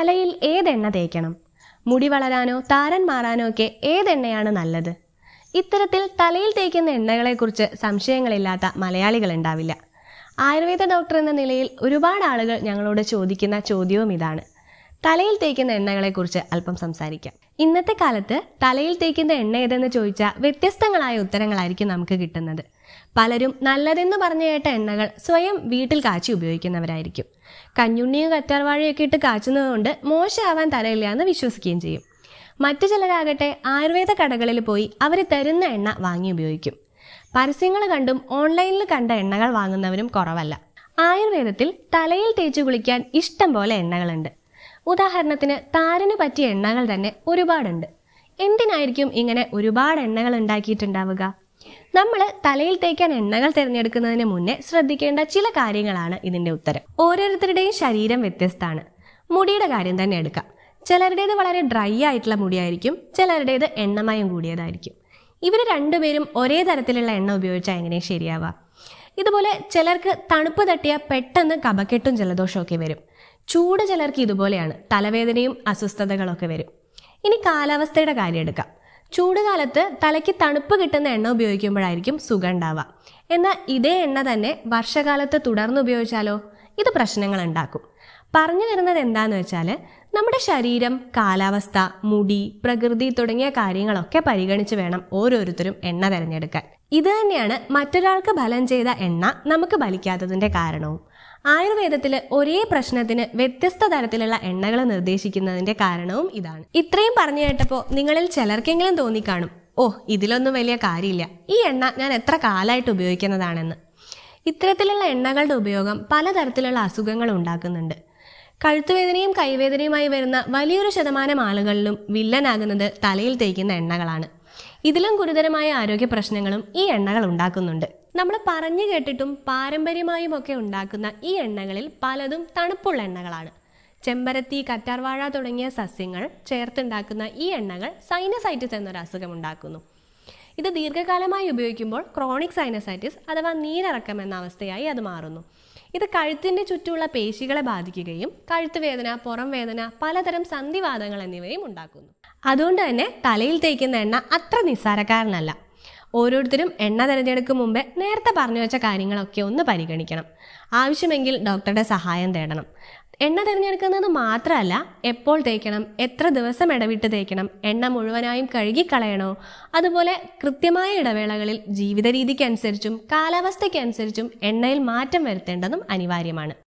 തലയിൽ ഏതെണ്ണ തേക്കണം മുടി വളരാനോ താരൻ മാറാനോ ഒക്കെ ഏതെണ്ണയാണ് നല്ലത് ഇത്തരത്തിൽ തലയിൽ തേക്കുന്ന എണ്ണകളെക്കുറിച്ച് സംശയങ്ങളില്ലാത്ത മലയാളികൾ ഉണ്ടാവില്ല ആയുർവേദ ഡോക്ടർ എന്ന നിലയിൽ ഒരുപാട് ആളുകൾ ഞങ്ങളോട് ചോദിക്കുന്ന ചോദ്യവും ഇതാണ് തലയിൽ തേക്കുന്ന എണ്ണകളെക്കുറിച്ച് അല്പം സംസാരിക്കാം ഇന്നത്തെ കാലത്ത് തലയിൽ തേക്കുന്ന എണ്ണ ഏതെന്ന് ചോദിച്ചാൽ വ്യത്യസ്തങ്ങളായ ഉത്തരങ്ങളായിരിക്കും നമുക്ക് കിട്ടുന്നത് പലരും നല്ലതെന്ന് പറഞ്ഞു കേട്ട എണ്ണകൾ സ്വയം വീട്ടിൽ കാച്ചി ഉപയോഗിക്കുന്നവരായിരിക്കും കഞ്ഞുണ്ണിയും കറ്റാർവാഴയൊക്കെ ഇട്ട് കാച്ചുന്നതുകൊണ്ട് മോശമാവാൻ തരയില്ല എന്ന് വിശ്വസിക്കുകയും ചെയ്യും മറ്റു ചിലരാകട്ടെ ആയുർവേദ കടകളിൽ പോയി അവർ തരുന്ന എണ്ണ വാങ്ങി ഉപയോഗിക്കും പരസ്യങ്ങൾ കണ്ടും ഓൺലൈനിൽ കണ്ട എണ്ണകൾ വാങ്ങുന്നവരും കുറവല്ല ആയുർവേദത്തിൽ തലയിൽ തേച്ചു കുളിക്കാൻ ഇഷ്ടം പോലെ എണ്ണകളുണ്ട് ഉദാഹരണത്തിന് താരന് പറ്റിയ എണ്ണകൾ തന്നെ ഒരുപാടുണ്ട് എന്തിനായിരിക്കും ഇങ്ങനെ ഒരുപാട് എണ്ണകൾ ഉണ്ടാക്കിയിട്ടുണ്ടാവുക നമ്മൾ തലയിൽ തേക്കാൻ എണ്ണകൾ തിരഞ്ഞെടുക്കുന്നതിന് മുന്നേ ശ്രദ്ധിക്കേണ്ട ചില കാര്യങ്ങളാണ് ഇതിന്റെ ഉത്തരം ഓരോരുത്തരുടെയും ശരീരം വ്യത്യസ്തമാണ് മുടിയുടെ കാര്യം തന്നെ എടുക്കാം ചിലരുടേത് വളരെ ഡ്രൈ ആയിട്ടുള്ള മുടിയായിരിക്കും ചിലരുടേത് എണ്ണമയം കൂടിയതായിരിക്കും ഇവർ രണ്ടുപേരും ഒരേ തരത്തിലുള്ള എണ്ണ ഉപയോഗിച്ചാൽ എങ്ങനെ ശരിയാവുക ഇതുപോലെ ചിലർക്ക് തണുപ്പ് തട്ടിയ പെട്ടെന്ന് കപക്കെട്ടും ജലദോഷമൊക്കെ വരും ചൂട് ചിലർക്ക് ഇതുപോലെയാണ് തലവേദനയും അസ്വസ്ഥതകളൊക്കെ വരും ഇനി കാലാവസ്ഥയുടെ കാര്യം എടുക്കാം ചൂടുകാലത്ത് തലയ്ക്ക് തണുപ്പ് കിട്ടുന്ന എണ്ണ ഉപയോഗിക്കുമ്പോഴായിരിക്കും സുഖം ഉണ്ടാവുക എന്നാൽ ഇതേ എണ്ണ തന്നെ വർഷകാലത്ത് തുടർന്ന് ഉപയോഗിച്ചാലോ ഇത് പ്രശ്നങ്ങൾ ഉണ്ടാക്കും പറഞ്ഞു വരുന്നത് എന്താന്ന് വെച്ചാൽ നമ്മുടെ ശരീരം കാലാവസ്ഥ മുടി പ്രകൃതി തുടങ്ങിയ കാര്യങ്ങളൊക്കെ പരിഗണിച്ച് വേണം ഓരോരുത്തരും എണ്ണ തിരഞ്ഞെടുക്കാൻ ഇത് തന്നെയാണ് മറ്റൊരാൾക്ക് ഫലം ചെയ്ത എണ്ണ നമുക്ക് ഫലിക്കാത്തതിന്റെ കാരണവും ആയുർവേദത്തിൽ ഒരേ പ്രശ്നത്തിന് വ്യത്യസ്ത തരത്തിലുള്ള എണ്ണകൾ നിർദ്ദേശിക്കുന്നതിന്റെ കാരണവും ഇതാണ് ഇത്രയും പറഞ്ഞു കേട്ടപ്പോൾ നിങ്ങളിൽ ചിലർക്കെങ്കിലും തോന്നിക്കാണും ഓ ഇതിലൊന്നും വലിയ കാര്യമില്ല ഈ എണ്ണ ഞാൻ എത്ര കാലമായിട്ട് ഉപയോഗിക്കുന്നതാണെന്ന് ഇത്തരത്തിലുള്ള എണ്ണകളുടെ ഉപയോഗം പലതരത്തിലുള്ള അസുഖങ്ങൾ ഉണ്ടാക്കുന്നുണ്ട് കഴുത്തുവേദനയും കൈവേദനയുമായി വരുന്ന വലിയൊരു ശതമാനം ആളുകളിലും വില്ലനാകുന്നത് തലയിൽ തേക്കുന്ന എണ്ണകളാണ് ഇതിലും ഗുരുതരമായ ആരോഗ്യ പ്രശ്നങ്ങളും ഈ എണ്ണകൾ ഉണ്ടാക്കുന്നുണ്ട് നമ്മൾ പറഞ്ഞു കേട്ടിട്ടും പാരമ്പര്യമായും ഒക്കെ ഉണ്ടാക്കുന്ന ഈ എണ്ണകളിൽ പലതും തണുപ്പുള്ള എണ്ണകളാണ് ചെമ്പരത്തി കറ്റാർവാഴ തുടങ്ങിയ സസ്യങ്ങൾ ചേർത്തുണ്ടാക്കുന്ന ഈ എണ്ണകൾ സൈനസൈറ്റിസ് എന്നൊരു അസുഖം ഉണ്ടാക്കുന്നു ഇത് ദീർഘകാലമായി ഉപയോഗിക്കുമ്പോൾ ക്രോണിക് സൈനസൈറ്റിസ് അഥവാ നീരിറക്കം എന്ന അവസ്ഥയായി അത് മാറുന്നു ഇത് കഴുത്തിൻ്റെ ചുറ്റുമുള്ള പേശികളെ ബാധിക്കുകയും കഴുത്ത് വേദന പുറം വേദന പലതരം സന്ധിവാദങ്ങൾ എന്നിവയും ഉണ്ടാക്കുന്നു അതുകൊണ്ട് തന്നെ തലയിൽ തേക്കുന്ന എണ്ണ അത്ര നിസ്സാരക്കാരനല്ല ഓരോരുത്തരും എണ്ണ തിരഞ്ഞെടുക്കും മുമ്പേ നേരത്തെ പറഞ്ഞു വെച്ച കാര്യങ്ങളൊക്കെ ഒന്ന് പരിഗണിക്കണം ആവശ്യമെങ്കിൽ ഡോക്ടറുടെ സഹായം തേടണം എണ്ണ തിരഞ്ഞെടുക്കുന്നത് മാത്രമല്ല എപ്പോൾ തേക്കണം എത്ര ദിവസം ഇടവിട്ട് തേക്കണം എണ്ണ മുഴുവനായും കഴുകിക്കളയണോ അതുപോലെ കൃത്യമായ ഇടവേളകളിൽ ജീവിത രീതിക്കനുസരിച്ചും കാലാവസ്ഥയ്ക്കനുസരിച്ചും എണ്ണയിൽ മാറ്റം വരുത്തേണ്ടതും അനിവാര്യമാണ്